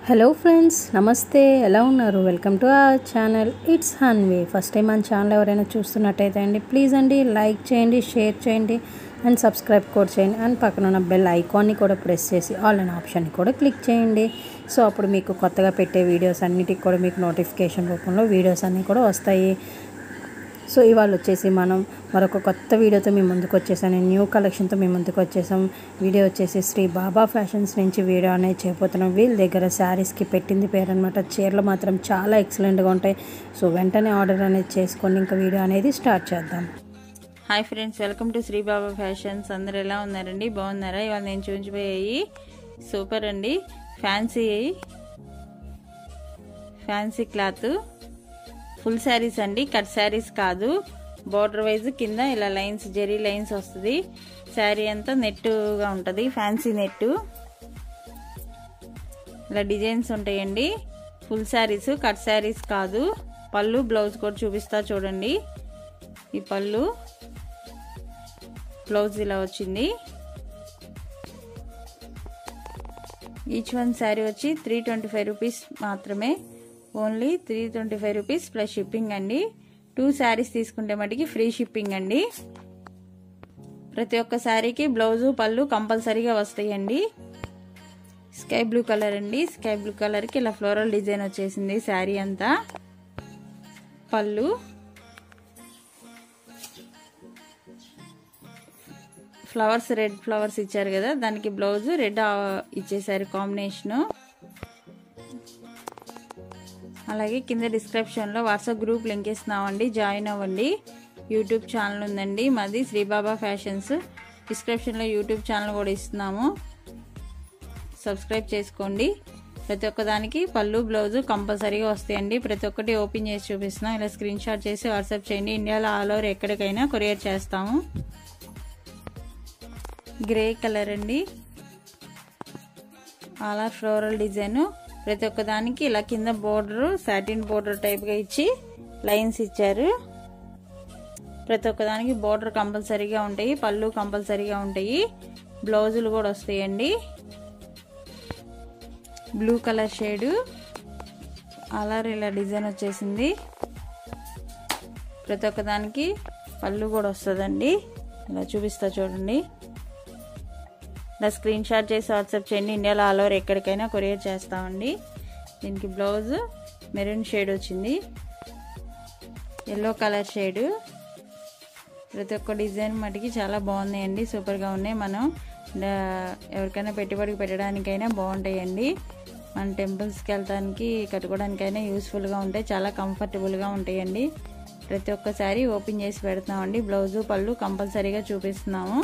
hello friends నమస్తే ఎలా ఉన్నారు welcome to our channel it's హన్వే ఫస్ట్ టైం మన ఛానల్ ఎవరైనా చూస్తున్నట్టయితే అండి ప్లీజ్ అండి లైక్ చేయండి షేర్ చేయండి అండ్ సబ్స్క్రైబ్ కూడా చేయండి అండ్ పక్కన ఉన్న బెల్ ఐకాన్ని కూడా ప్రెస్ చేసి ఆల్ అనే ఆప్షన్ని కూడా క్లిక్ చేయండి సో అప్పుడు మీకు కొత్తగా పెట్టే వీడియోస్ అన్నిటికి కూడా మీకు నోటిఫికేషన్ రూపంలో వీడియోస్ అన్నీ కూడా వస్తాయి సో ఇవాళ వచ్చేసి మనం మరొక కొత్త వీడియోతో మీ ముందుకు వచ్చేసాను న్యూ కలెక్షన్తో మీ ముందుకు వచ్చేసాం వీడియో వచ్చేసి శ్రీ బాబా ఫ్యాషన్స్ నుంచి వీడియో అనేది చేయబోతున్నాం వీళ్ళ దగ్గర శారీస్కి పెట్టింది పేరు అనమాట చీరలు మాత్రం చాలా ఎక్సలెంట్గా ఉంటాయి సో వెంటనే ఆర్డర్ అనేది చేసుకొని ఇంకా వీడియో అనేది స్టార్ట్ చేద్దాం hi friends welcome to Shri Baba fashions అందరు ఎలా ఉన్నారండి బాగున్నారా ఇవాళ నేను చూపించిపోయాయి సూపర్ అండి fancy fancy cloth full saris అండి కట్ శారీస్ కాదు బార్డర్ వైజ్ కింద ఇలా లైన్స్ జెరీ లైన్స్ వస్తుంది శారీ అంతా నెట్టుగా ఉంటుంది ఫ్యాన్సీ నెట్టు ఇలా డిజైన్స్ ఉంటాయండి ఫుల్ శారీస్ కట్ శారీస్ కాదు పళ్ళు బ్లౌజ్ కూడా చూపిస్తా చూడండి ఈ పళ్ళు బ్లౌజ్ ఇలా వచ్చింది ఈచ్ వన్ శారీ వచ్చి త్రీ ట్వంటీ ఫైవ్ రూపీస్ మాత్రమే only three twenty five rupees plus shipping అండి టూ శారీస్ తీసుకుంటే మటుకి ఫ్రీ షిప్పింగ్ అండి ప్రతి ఒక్క శారీకి బ్లౌజు పళ్ళు కంపల్సరీగా వస్తాయండి స్కై బ్లూ కలర్ అండి స్కై బ్లూ కలర్కి ఇలా ఫ్లోరల్ డిజైన్ వచ్చేసింది శారీ అంతా పళ్ళు ఫ్లవర్స్ రెడ్ ఫ్లవర్స్ ఇచ్చారు కదా దానికి బ్లౌజ్ రెడ్ ఇచ్చేసారు కాంబినేషను అలాగే కింద డిస్క్రిప్షన్లో వాట్సాప్ గ్రూప్ లింక్ ఇస్తున్నామండి జాయిన్ అవ్వండి యూట్యూబ్ ఛానల్ ఉందండి మాది శ్రీబాబా ఫ్యాషన్స్ డిస్క్రిప్షన్లో యూట్యూబ్ ఛానల్ కూడా ఇస్తున్నాము సబ్స్క్రైబ్ చేసుకోండి ప్రతి ఒక్కదానికి పళ్ళు బ్లౌజు కంపల్సరీగా వస్తాయండి ప్రతి ఒక్కటి ఓపెన్ చేసి చూపిస్తున్నాం ఇలా స్క్రీన్ షాట్ చేసి వాట్సాప్ చేయండి ఇండియాలో ఆల్ ఓవర్ ఎక్కడికైనా కొరియర్ చేస్తాము గ్రే కలర్ అండి అలా ఫ్లోరల్ డిజైన్ ప్రతి ఒక్క దానికి ఇలా కింద బోర్డర్ సాటిన్ బోర్డర్ టైప్గా ఇచ్చి లైన్స్ ఇచ్చారు ప్రతి ఒక్క దానికి బోర్డర్ కంపల్సరీగా ఉంటాయి పళ్ళు కంపల్సరీగా ఉంటాయి బ్లౌజులు కూడా వస్తాయండి బ్లూ కలర్ షేడు అలర్ ఇలా డిజైన్ వచ్చేసింది ప్రతి ఒక్క దానికి పళ్ళు కూడా వస్తుందండి ఇలా చూపిస్తా చూడండి ఇలా స్క్రీన్ షాట్ చేసి వాట్సాప్ చేయండి ఇండియాలో ఆల్ ఓవర్ ఎక్కడికైనా కొరియర్ చేస్తామండి దీనికి బ్లౌజ్ మెరూన్ షేడ్ వచ్చింది ఎల్లో కలర్ షేడు ప్రతి ఒక్క డిజైన్ మటుకి చాలా బాగున్నాయండి సూపర్గా ఉన్నాయి మనం ఎవరికైనా పెట్టుబడికి పెట్టడానికైనా బాగుంటాయండి మన టెంపుల్స్కి వెళ్ళడానికి కట్టుకోవడానికైనా యూస్ఫుల్గా ఉంటాయి చాలా కంఫర్టబుల్గా ఉంటాయండి ప్రతి ఒక్కసారి ఓపెన్ చేసి పెడుతున్నామండి బ్లౌజు పళ్ళు కంపల్సరీగా చూపిస్తున్నాము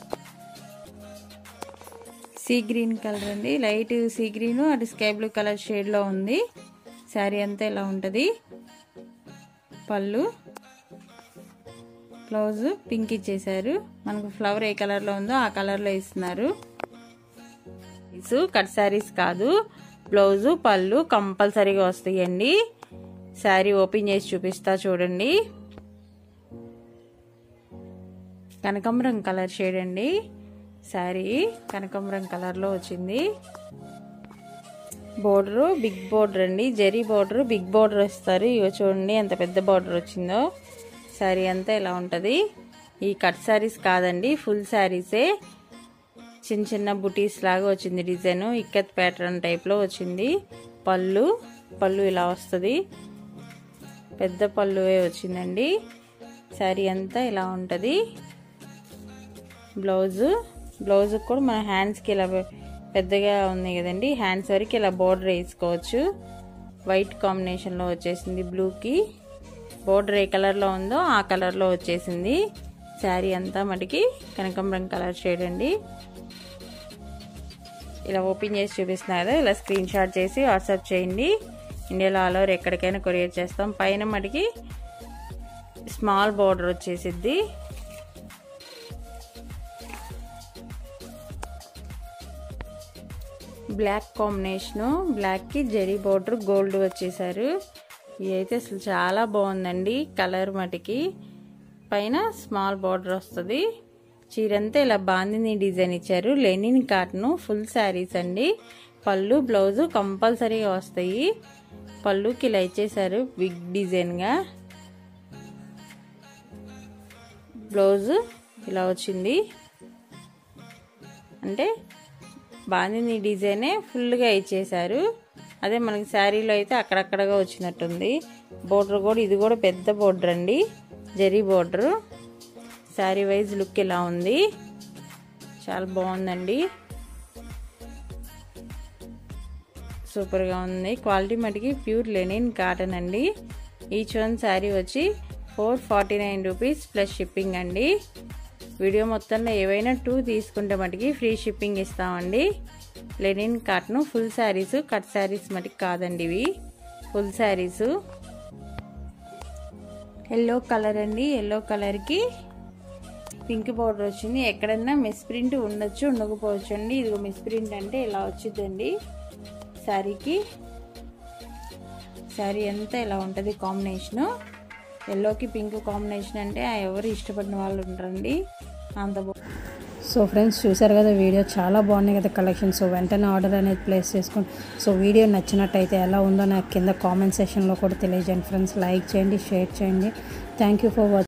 సీ గ్రీన్ కలర్ అండి లైట్ సీ గ్రీన్ అటు స్కై బ్లూ కలర్ షేడ్లో ఉంది శారీ అంతా ఇలా ఉంటుంది పళ్ళు బ్లౌజ్ పింక్ ఇచ్చేసారు మనకు ఫ్లవర్ ఏ కలర్లో ఉందో ఆ కలర్లో ఇస్తున్నారు కట్ శారీస్ కాదు బ్లౌజు పళ్ళు కంపల్సరీగా వస్తాయండి శారీ ఓపెన్ చేసి చూపిస్తా చూడండి కనకంబరం కలర్ షేడ్ అండి శారీ కనకంబరం కలర్లో వచ్చింది బోర్డరు బిగ్ బోర్డర్ అండి జరీ బోర్డర్ బిగ్ బోర్డర్ వస్తారు ఇవి చూడండి ఎంత పెద్ద బోర్డర్ వచ్చిందో శారీ అంతా ఇలా ఉంటుంది ఈ కట్ శారీస్ కాదండి ఫుల్ శారీసే చిన్న చిన్న బుటీస్ లాగా వచ్చింది డిజైన్ ఇక్కత్ ప్యాటర్న్ టైప్లో వచ్చింది పళ్ళు పళ్ళు ఇలా వస్తుంది పెద్ద పళ్ళువే వచ్చిందండి శారీ అంతా ఇలా ఉంటుంది బ్లౌజు బ్లౌజ్ కూడా మన హ్యాండ్స్కి ఇలా పెద్దగా ఉంది కదండి హ్యాండ్స్ వరకు ఇలా బోర్డర్ వేసుకోవచ్చు వైట్ కాంబినేషన్లో వచ్చేసింది బ్లూకి బోర్డర్ ఏ కలర్లో ఉందో ఆ కలర్లో వచ్చేసింది శారీ అంతా మటుకి కనకంబరం కలర్ షేడ్ అండి ఇలా ఓపెన్ చేసి చూపిస్తున్నా కదా ఇలా స్క్రీన్ షాట్ చేసి వాట్సాప్ చేయండి ఇండియాలో ఆల్ ఓవర్ ఎక్కడికైనా కొరియర్ చేస్తాం పైన మటుకి స్మాల్ బోర్డర్ వచ్చేసిద్ది బ్లాక్ కాంబినేషను బ్లాక్కి జెరీ బోర్డర్ గోల్డ్ వచ్చేసారు ఇది అయితే అసలు చాలా బాగుందండి కలర్ మటుకి పైన స్మాల్ బార్డర్ వస్తుంది చీరంతా ఇలా బాందిని డిజైన్ ఇచ్చారు లెనిన్ కాటన్ ఫుల్ శారీస్ అండి పళ్ళు బ్లౌజు కంపల్సరీగా వస్తాయి పళ్ళుకి ఇలా ఇచ్చేసారు బిగ్ డిజైన్గా బ్లౌజు ఇలా వచ్చింది అంటే బాందిని డిజైనే ఫుల్గా ఇచ్చేసారు అదే మనకి శారీలో అయితే అక్కడక్కడగా వచ్చినట్టుంది బోర్డర్ కూడా ఇది కూడా పెద్ద బోర్డర్ అండి zari border sari wise look ఇలా ఉంది చాలా బాగుందండి సూపర్గా ఉంది క్వాలిటీ మటుకి ప్యూర్ లెనిన్ కాటన్ అండి ఈచ్ వన్ శారీ వచ్చి four forty nine rupees plus shipping అండి వీడియో మొత్తంలో ఏవైనా టూ తీసుకుంటే మటుకి ఫ్రీ షిప్పింగ్ ఇస్తామండి linen cotton full saris cut saris మటుకు కాదండి ఇవి ఫుల్ శారీస్ ఎల్లో కలర్ అండి ఎల్లో కలర్కి పింక్ పౌడర్ వచ్చింది ఎక్కడన్నా మిస్ ప్రింట్ ఉండొచ్చు ఉండకపోవచ్చు అండి ఇదిగో మిస్ ప్రింట్ అంటే ఇలా వచ్చిందండి శారీకి శారీ అంతా ఇలా ఉంటుంది కాంబినేషను ఎల్లోకి పింక్ కాంబినేషన్ అంటే ఎవరు ఇష్టపడిన వాళ్ళు ఉంటారండి అంత సో ఫ్రెండ్స్ చూసారు కదా వీడియో చాలా బాగున్నాయి కదా కలెక్షన్ సో వెంటనే ఆర్డర్ అనేది ప్లేస్ చేసుకోండి సో వీడియో నచ్చినట్టయితే ఎలా ఉందో నాకు కింద కామెంట్ సెషన్లో కూడా తెలియజేయండి ఫ్రెండ్స్ లైక్ చేయండి షేర్ చేయండి థ్యాంక్ యూ ఫర్ వాచింగ్